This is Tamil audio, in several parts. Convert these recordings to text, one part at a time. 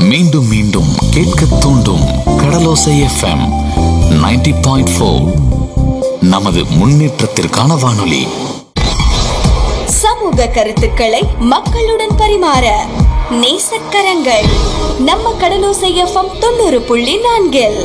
மீண்டும் மீண்டும் கேட்க தூண்டும் கடலோசை எஃப்எம் 90.4 பாயிண்ட் ஃபோர் நமது முன்னேற்றத்திற்கான வானொலி சமூக கருத்துக்களை மக்களுடன் பரிமாற நேசக்கரங்கள் நம்ம கடலோசை எஃப்எம் தொண்ணூறு புள்ளி நான்கில்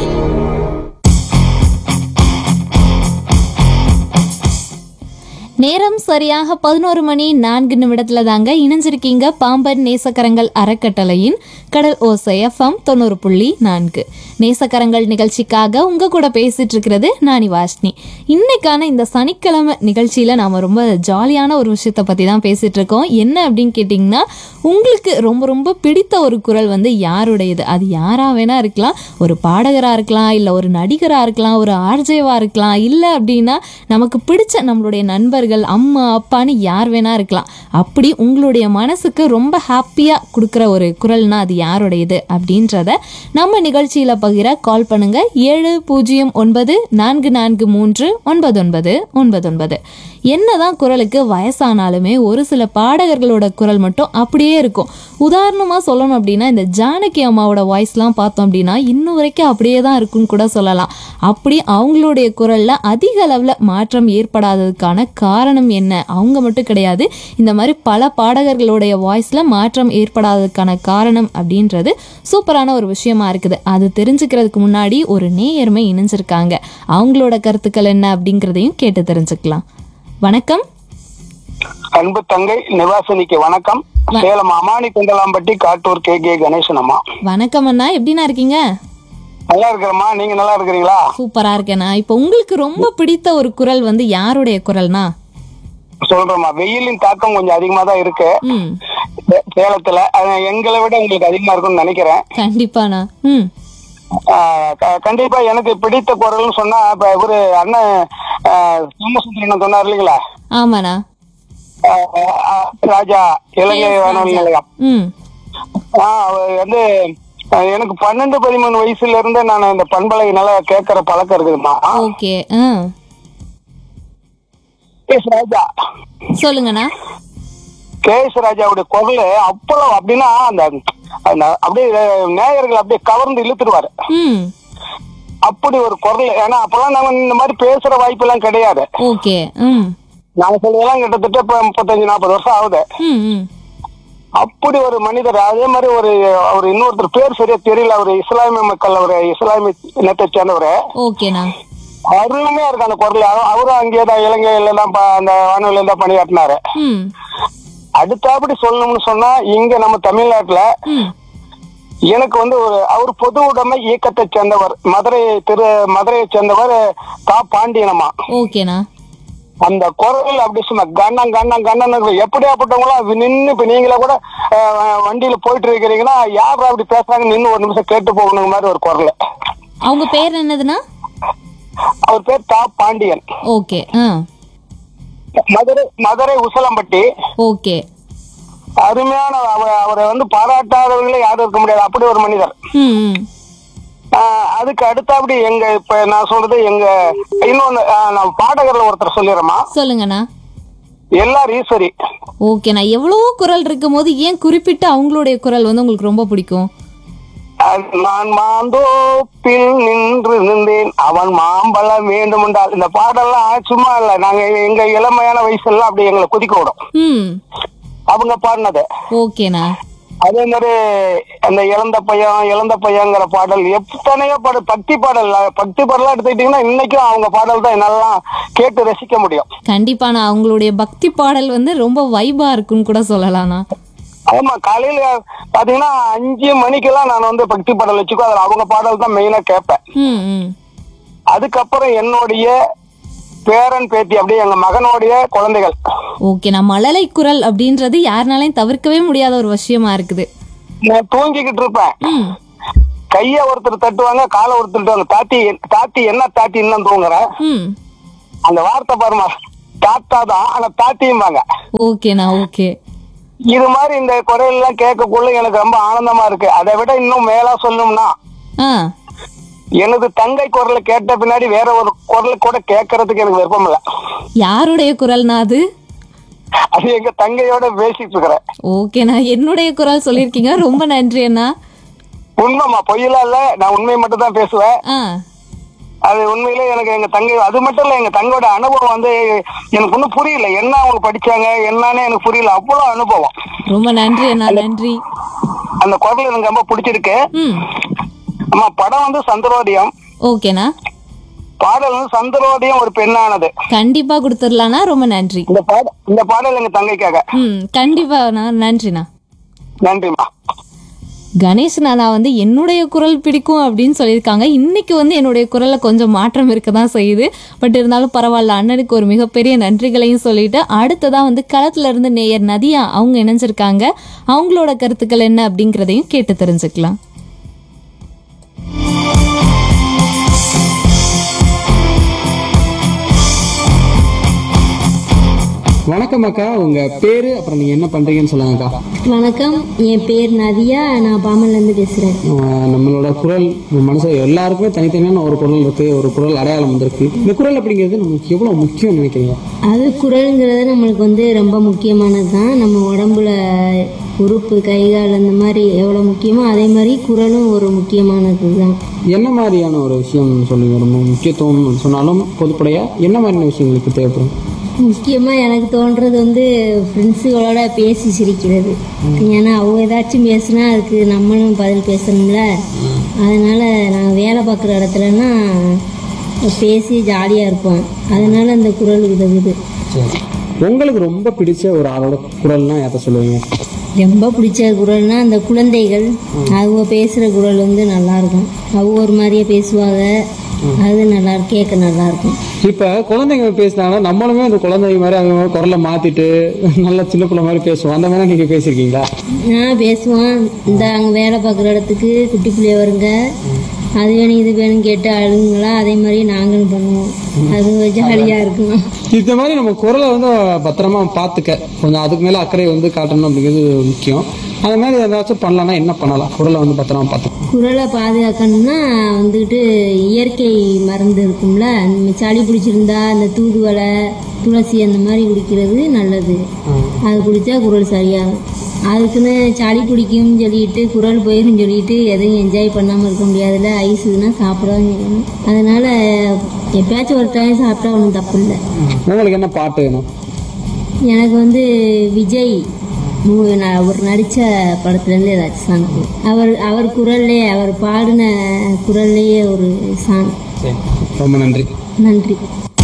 நேரம் சரியாக பதினோரு மணி நான்கு நிமிடத்துல தாங்க இணைஞ்சிருக்கீங்க பாம்பன் நேசக்கரங்கள் அறக்கட்டளையின் கடல் ஓசை எஃப்எம் தொண்ணூறு புள்ளி நான்கு நேசக்கரங்கள் நிகழ்ச்சிக்காக உங்க கூட பேசிட்டு இருக்கிறது நானி வாஷ்னி இன்னைக்கான இந்த சனிக்கிழமை நிகழ்ச்சியில நாம ரொம்ப ஜாலியான ஒரு விஷயத்த பத்தி தான் பேசிட்டு இருக்கோம் என்ன அப்படின்னு கேட்டிங்கன்னா உங்களுக்கு ரொம்ப ரொம்ப பிடித்த ஒரு குரல் வந்து யாருடையது அது யாரா வேணா இருக்கலாம் ஒரு பாடகரா இருக்கலாம் இல்ல ஒரு நடிகரா இருக்கலாம் ஒரு ஆர்ஜேவா இருக்கலாம் இல்ல அப்படின்னா நமக்கு பிடிச்ச நம்மளுடைய நண்பர்கள் அம்மா அப்பான்னு யார் வேணா இருக்கலாம் அப்படி உங்களுடைய மனசுக்கு ரொம்ப ஹாப்பியா கொடுக்குற ஒரு குரல்னா அது யாருடையது அப்படின்றத நம்ம நிகழ்ச்சியில பகிர கால் பண்ணுங்க ஏழு பூஜ்ஜியம் ஒன்பது நான்கு நான்கு மூன்று ஒன்பது ஒன்பது ஒன்பது ஒன்பது என்னதான் குரலுக்கு வயசானாலுமே ஒரு சில பாடகர்களோட குரல் மட்டும் அப்படியே இருக்கும் உதாரணமாக சொல்லணும் அப்படின்னா இந்த ஜானகி அம்மாவோட வாய்ஸ்லாம் பார்த்தோம் அப்படின்னா இன்னும் வரைக்கும் அப்படியே தான் இருக்குன்னு கூட சொல்லலாம் அப்படி அவங்களுடைய குரலில் அதிக அளவில் மாற்றம் ஏற்படாததுக்கான காரணம் என்ன அவங்க மட்டும் கிடையாது இந்த மாதிரி பல பாடகர்களுடைய வாய்ஸில் மாற்றம் ஏற்படாததுக்கான காரணம் அப்படின்றது சூப்பரான ஒரு விஷயமா இருக்குது அது தெரிஞ்சுக்கிறதுக்கு முன்னாடி ஒரு நேயர்மை இணைஞ்சிருக்காங்க அவங்களோட கருத்துக்கள் என்ன அப்படிங்கிறதையும் கேட்டு தெரிஞ்சுக்கலாம் வணக்கம் அன்பு தங்கை நிவாசினிக்கு வணக்கம் சேலம் அமானி குண்டலாம்பட்டி காட்டூர் கே கே கணேசன் அம்மா வணக்கம் அண்ணா எப்படிண்ணா இருக்கீங்க நல்லா இருக்கிறம்மா நீங்க நல்லா இருக்கிறீங்களா சூப்பரா இருக்கேண்ணா இப்போ உங்களுக்கு ரொம்ப பிடித்த ஒரு குரல் வந்து யாருடைய குரல்னா சொல்றேம்மா வெயிலின் தாக்கம் கொஞ்சம் அதிகமா தான் இருக்கு ம் சே- சேலத்துல அது எங்களை விட உங்களுக்கு அதிகமா இருக்கும்னு நினைக்கிறேன் கண்டிப்பாண்ணா ம் ஆஹ் க- கண்டிப்பா எனக்கு பிடித்த குரல்னு சொன்னா இப்ப இவரு அண்ணன் ஆஹ் சோமசுந்தரன் சொன்னார் இல்லைங்களா ஆமாண்ணா ஆஹ் ஆஹ் ராஜா இலங்கை வானொலி நிலையம் ம் ஆஹ் அவர் வந்து ஆஹ் எனக்கு பன்னெண்டு பதிமூணு வயசுல இருந்து நான் இந்த பண்பலை நல்லா கேட்கற பழக்கம் இருக்குதுமா ஓகே ஆ எஸ் ராஜா சொல்லுங்கண்ணா கே எஸ் ராஜாவுடைய குரல் அவ்வளவு அப்படின்னா அந்த அந்த அப்படியே நேயர்கள் அப்படியே கவர்ந்து இழுத்துருவாரு ம் அப்படி ஒரு குரல் ஏன்னா அப்பெல்லாம் நாங்க இந்த மாதிரி பேசுற வாய்ப்பு எல்லாம் கிடையாது ஓகே ம் நாங்க சொல்றதெல்லாம் கிட்டத்தட்ட இப்ப முப்பத்தஞ்சு நாற்பது வருஷம் ஆகுது ம் ம் அப்படி ஒரு மனிதர் அதே மாதிரி ஒரு அவர் இன்னொருத்தர் பேர் சரியா தெரியல அவர் இஸ்லாமிய மக்கள் அவர் இஸ்லாமிய இனத்தை சேர்ந்தவர் ஓகேண்ணா அருமையா இருக்கு அந்த குரல் அவ- அவரும் அங்கேயே தான் இலங்கையில தான் ப- அந்த வானொலியில தான் பணியாற்றினாரு ம் அடுத்தபடி சொல்லணும்னு சொன்னா இங்க நம்ம தமிழ்நாட்டுல ம் எனக்கு வந்து ஒரு அவர் பொது உடைமை இயக்கத்தை சேர்ந்தவர் மதுரை திரு மதுரையை சேர்ந்தவர் தா பாண்டியனம்மா ஓகேண்ணா அந்த குரல் அப்படி சும்மா கண்ணம் கண்ணம் கண்ணம் எப்படியாப்பட்டவங்களும் நின்று இப்ப நீங்களே கூட அஹ், வண்டியில போயிட்டு இருக்கிறீங்கன்னா யார் அப்படி பேசுறாங்க நின்று ஒரு நிமிஷம் கேட்டு போகணுங்க மாதிரி ஒரு குரல் அவங்க பேர் என்னதுண்ணா அவர் பேர் தா பாண்டியன் ஓகே ஆ மதுரை மதுரை உசலம்பட்டி ஓகே அருமையான அவர் அவரை வந்து பாராட்டாதவர்களே யாரும் இருக்க முடியாது அப்படி ஒரு மனிதர் ம் ம் ஆஹ் அதுக்கு அடுத்தபடி எங்க இப்ப நான் சொல்றது எங்க இன்னொன்னு ஆஹ் நான் பாடகர்ல ஒருத்தர் சொல்லிடுறேமா சொல்லுங்கண்ணா எல்லார் ஈஸ்வரி ஓகேண்ணா எவ்வளவோ குரல் இருக்கும்போது ஏன் குறிப்பிட்டு அவங்களுடைய குரல் வந்து உங்களுக்கு ரொம்ப பிடிக்கும் ஆஹ் நான் மாந்தோப்பில் நின்று நின்றேன் அவன் மாம்பழம் வேண்டும் என்றால் இந்த பாடெல்லாம் சும்மா இல்ல நாங்க எங்க இளமையான வயசுல அப்படி எங்களை குதிக்க விடும் ம் அவங்க பாடினது ஓகேண்ணா அதே மாதிரி அந்த இளந்த பையன் இளந்த பையங்கிற பாடல் எத்தனையோ பாடல் பக்தி பாடல் பக்தி பாடலாம் எடுத்துக்கிட்டீங்கன்னா இன்னைக்கும் அவங்க பாடல் தான் என்னாலாம் கேட்டு ரசிக்க முடியும் கண்டிப்பாண்ணா அவங்களுடைய பக்தி பாடல் வந்து ரொம்ப வைபா இருக்குன்னு கூட சொல்லலாம்ண்ணா ஆமா காலையில பாத்தீங்கன்னா அஞ்சு மணிக்கெல்லாம் நான் வந்து பக்தி பாடல் வச்சுக்கோ அதுல அவங்க பாடல் தான் மெயினா கேட்பேன் ம் ம் அதுக்கப்புறம் என்னுடைய பேரன் பேத்தி அப்படியே எங்க மகனுடைய குழந்தைகள் ஓகேண்ணா மழலை குரல் அப்படின்றது யாருனாலையும் தவிர்க்கவே முடியாத ஒரு விஷயமா இருக்குது நான் தூங்கிக்கிட்டு இருப்பேன் ம் கைய ஒருத்தர் தட்டுவாங்க காலை ஒருத்தர் தட்டுவாங்க தாத்தி தாத்தி என்ன தாத்தி இன்னும் தூங்குறேன் ம் அந்த வார்த்தை பாருமா தாத்தா தான் ஆனா தாத்தியும்பாங்க ஓகேண்ணா ஓகே இது மாதிரி இந்த குரல் எல்லாம் கேட்கக்குள்ள எனக்கு ரொம்ப ஆனந்தமா இருக்கு அதை விட இன்னும் மேலா சொல்லணும்னா ஆ எனது தங்கை குரலை கேட்ட பின்னாடி வேற ஒரு குரல் கூட கேட்கறதுக்கு எனக்கு விருப்பம் இல்ல யாருடைய குரல்னா அது அது எங்க தங்கையோட பேசிட்டு இருக்கிறேன் ஓகேண்ணா என்னுடைய குரல் சொல்லியிருக்கீங்க ரொம்ப நன்றி அண்ணா உண்மைமா பொய்யெல்லாம் இல்ல நான் உண்மையை மட்டும் தான் பேசுவேன் ஆ அது உண்மையிலே எனக்கு எங்க தங்கை அது மட்டும் இல்ல எங்க தங்கையோட அனுபவம் வந்து எனக்கு ஒன்றும் புரியல என்ன அவங்க படிச்சாங்க என்னன்னு எனக்கு புரியல அவ்வளவு அனுபவம் ரொம்ப நன்றி அண்ணா நன்றி அந்த குரல் எனக்கு ரொம்ப பிடிச்சிருக்கு ம் அம்மா படம் வந்து சந்திரோதயம் ஓகேண்ணா பாடல் வந்து சந்திரோதயம் ஒரு பெண்ணானது கண்டிப்பா கொடுத்துடலாண்ணா ரொம்ப நன்றி இந்த பாடல் இந்த பாடல் எங்க தங்கைக்காக ம் கண்டிப்பாண்ணா நன்றிண்ணா நன்றிம்மா கணேஷ் நானா வந்து என்னுடைய குரல் பிடிக்கும் அப்படின்னு சொல்லியிருக்காங்க இன்னைக்கு வந்து என்னுடைய குரல்ல கொஞ்சம் மாற்றம் இருக்க தான் செய்யுது பட் இருந்தாலும் பரவாயில்ல அண்ணனுக்கு ஒரு மிகப்பெரிய நன்றிகளையும் சொல்லிட்டு அடுத்ததா வந்து களத்துல இருந்து நேயர் நதியா அவங்க இணைஞ்சிருக்காங்க அவங்களோட கருத்துக்கள் என்ன அப்படிங்கிறதையும் கேட்டு தெரிஞ்சுக்கலாம் வணக்கம் அக்கா உங்க பேரு அப்புறம் நீங்க என்ன பண்றீங்கன்னு சொல்லுங்க அக்கா வணக்கம் என் பேர் நதியா நான் பாமன்லேருந்து பேசுகிறேன் ஆஹ் நம்மளோட குரல் மனசு எல்லாருக்குமே தனித்தனியான ஒரு குரல் இருக்கு ஒரு குரல் அடையாளம் வந்திருக்கு இந்த குரல் அப்படிங்கிறது நமக்கு எவ்வளவு முக்கியம் நினைக்கிறீங்க அது குரலுங்கிறது நம்மளுக்கு வந்து ரொம்ப முக்கியமானது தான் நம்ம உடம்புல உறுப்பு கை கால் அந்த மாதிரி எவ்வளோ முக்கியமோ அதே மாதிரி குரலும் ஒரு முக்கியமானது தான் என்ன மாதிரியான ஒரு விஷயம் சொல்லுங்க ரொம்ப முக்கியத்துவம் சொன்னாலும் பொதுப்படையா என்ன மாதிரியான விஷயங்களுக்கு தேவைப்படும் முக்கியமாக எனக்கு தோன்றது வந்து ஃப்ரெண்ட்ஸுகளோட பேசி சிரிக்கிறது ஏன்னா அவங்க ஏதாச்சும் பேசுனா அதுக்கு நம்மளும் பதில் பேசணும்ல அதனால நாங்கள் வேலை பார்க்குற இடத்துலனா பேசி ஜாலியாக இருப்போம் அதனால அந்த குரல் உதவுது உங்களுக்கு ரொம்ப பிடிச்ச ஒரு ஆளோட குரல்னா யார்த்த சொல்லுவீங்க ரொம்ப பிடிச்ச குரல்னா அந்த குழந்தைகள் அவங்க பேசுகிற குரல் வந்து நல்லா இருக்கும் அவங்க ஒரு மாதிரியே பேசுவாங்க அது நல்லா கேட்க நல்லா இருக்கும் இப்ப குழந்தைங்க பேசினாங்கன்னா நம்மளுமே அந்த குழந்தைங்க மாதிரி அவங்க குரலை மாத்திட்டு நல்லா சின்ன பிள்ளை மாதிரி பேசுவோம் அந்த மாதிரி நீங்க பேசியிருக்கீங்களா நான் பேசுவேன் இந்த அங்கே வேலை பார்க்குற இடத்துக்கு குட்டி பிள்ளைய வருங்க அது வேணும் இது வேணும் கேட்டு அழுகுங்களா அதே மாதிரி நாங்களும் பண்ணுவோம் அது ஜாலியாக இருக்கும் இந்த மாதிரி நம்ம குரலை வந்து பத்திரமா பார்த்துக்க கொஞ்சம் அதுக்கு மேல அக்கறை வந்து காட்டணும் அப்படிங்கிறது முக்கியம் அது மாதிரி ஏதாச்சும் பண்ணலாம்னா என்ன பண்ணலாம் குரலை வந்து பத்திரமா பார்த்துக்கணும் குரலை பாதுகாக்கணும்னா வந்துக்கிட்டு இயற்கை மருந்து இருக்கும்ல நம்ம சளி பிடிச்சிருந்தா அந்த தூதுவளை துளசி அந்த மாதிரி குடிக்கிறது நல்லது அது குடித்தா குரல் சரியாகும் அதுக்குன்னு சளி பிடிக்கும்னு சொல்லிட்டு குரல் போயிரும் சொல்லிட்டு எதையும் என்ஜாய் பண்ணாமல் இருக்க முடியாதுல்ல ஐஸ் இதுனா சாப்பிடவும் செய்யணும் அதனால எப்பயாச்சும் ஒரு டைம் சாப்பிட்டா ஒன்றும் தப்பு இல்லை உங்களுக்கு என்ன பாட்டு வேணும் எனக்கு வந்து விஜய் மூ- நான் அவர் நடித்த படத்துலேருந்து ஏதாச்சும் சாங் அவர் அவர் குரல்லே அவர் பாடின குரல்லையே ஒரு சாங் ரொம்ப நன்றி நன்றி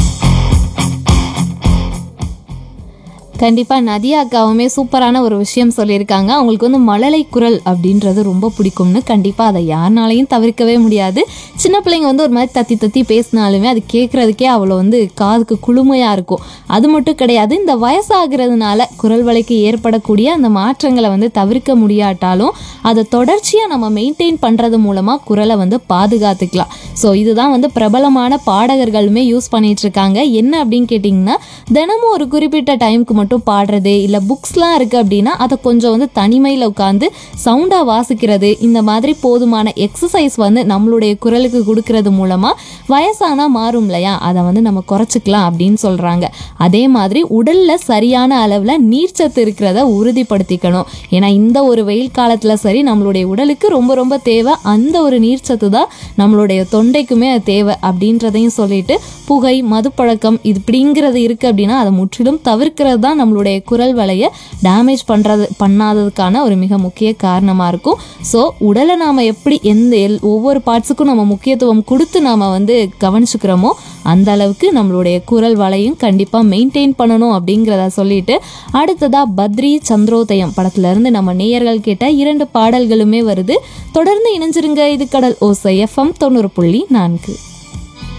கண்டிப்பா நதியா அக்காவுமே சூப்பரான ஒரு விஷயம் சொல்லியிருக்காங்க அவங்களுக்கு வந்து மழலை குரல் அப்படின்றது ரொம்ப பிடிக்கும்னு கண்டிப்பா அதை யாருனாலையும் தவிர்க்கவே முடியாது சின்ன பிள்ளைங்க வந்து ஒரு மாதிரி தத்தி தத்தி பேசினாலுமே அது கேட்கறதுக்கே அவ்வளோ வந்து காதுக்கு குளுமையா இருக்கும் அது மட்டும் கிடையாது இந்த வயசாகிறதுனால குரல் வலைக்கு ஏற்படக்கூடிய அந்த மாற்றங்களை வந்து தவிர்க்க முடியாட்டாலும் அதை தொடர்ச்சியா நம்ம மெயின்டைன் பண்றது மூலமா குரலை வந்து பாதுகாத்துக்கலாம் ஸோ இதுதான் வந்து பிரபலமான பாடகர்களுமே யூஸ் பண்ணிட்டு இருக்காங்க என்ன அப்படின்னு கேட்டிங்கன்னா தினமும் ஒரு குறிப்பிட்ட டைமுக்கு மட்டும் பாடுறது இல்லை புக்ஸ்லாம் இருக்குது அப்படின்னா அதை கொஞ்சம் வந்து தனிமையில் உட்காந்து சவுண்டாக வாசிக்கிறது இந்த மாதிரி போதுமான எக்ஸசைஸ் வந்து நம்மளுடைய குரலுக்கு கொடுக்கறது மூலமாக வயசானா மாறும் இல்லையா அதை வந்து நம்ம குறைச்சிக்கலாம் அப்படின்னு சொல்கிறாங்க அதே மாதிரி உடலில் சரியான அளவில் நீர்ச்சத்து இருக்கிறத உறுதிப்படுத்திக்கணும் ஏன்னா இந்த ஒரு வெயில் காலத்தில் சரி நம்மளுடைய உடலுக்கு ரொம்ப ரொம்ப தேவை அந்த ஒரு நீர்ச்சத்து தான் நம்மளுடைய தொண்டைக்குமே அது தேவை அப்படின்றதையும் சொல்லிட்டு புகை மதுப்பழக்கம் இது இப்படிங்கிறது இருக்குது அப்படின்னா அதை முற்றிலும் தவிர்க்கிறது தான் நம்மளுடைய குரல் வலையை டேமேஜ் பண்ணுறது பண்ணாததுக்கான ஒரு மிக முக்கிய காரணமாக இருக்கும் ஸோ உடலை நாம் எப்படி எந்த எல் ஒவ்வொரு பார்ட்ஸுக்கும் நம்ம முக்கியத்துவம் கொடுத்து நாம் வந்து கவனிச்சுக்கிறோமோ அந்த அளவுக்கு நம்மளுடைய குரல் வலையும் கண்டிப்பாக மெயின்டைன் பண்ணணும் அப்படிங்கிறத சொல்லிட்டு அடுத்ததா பத்ரி சந்திரோதயம் படத்துல இருந்து நம்ம நேயர்கள் கேட்ட இரண்டு பாடல்களுமே வருது தொடர்ந்து இணைஞ்சிருங்க இது கடல் ஓசை எஃப்எம் தொண்ணூறு புள்ளி நான்கு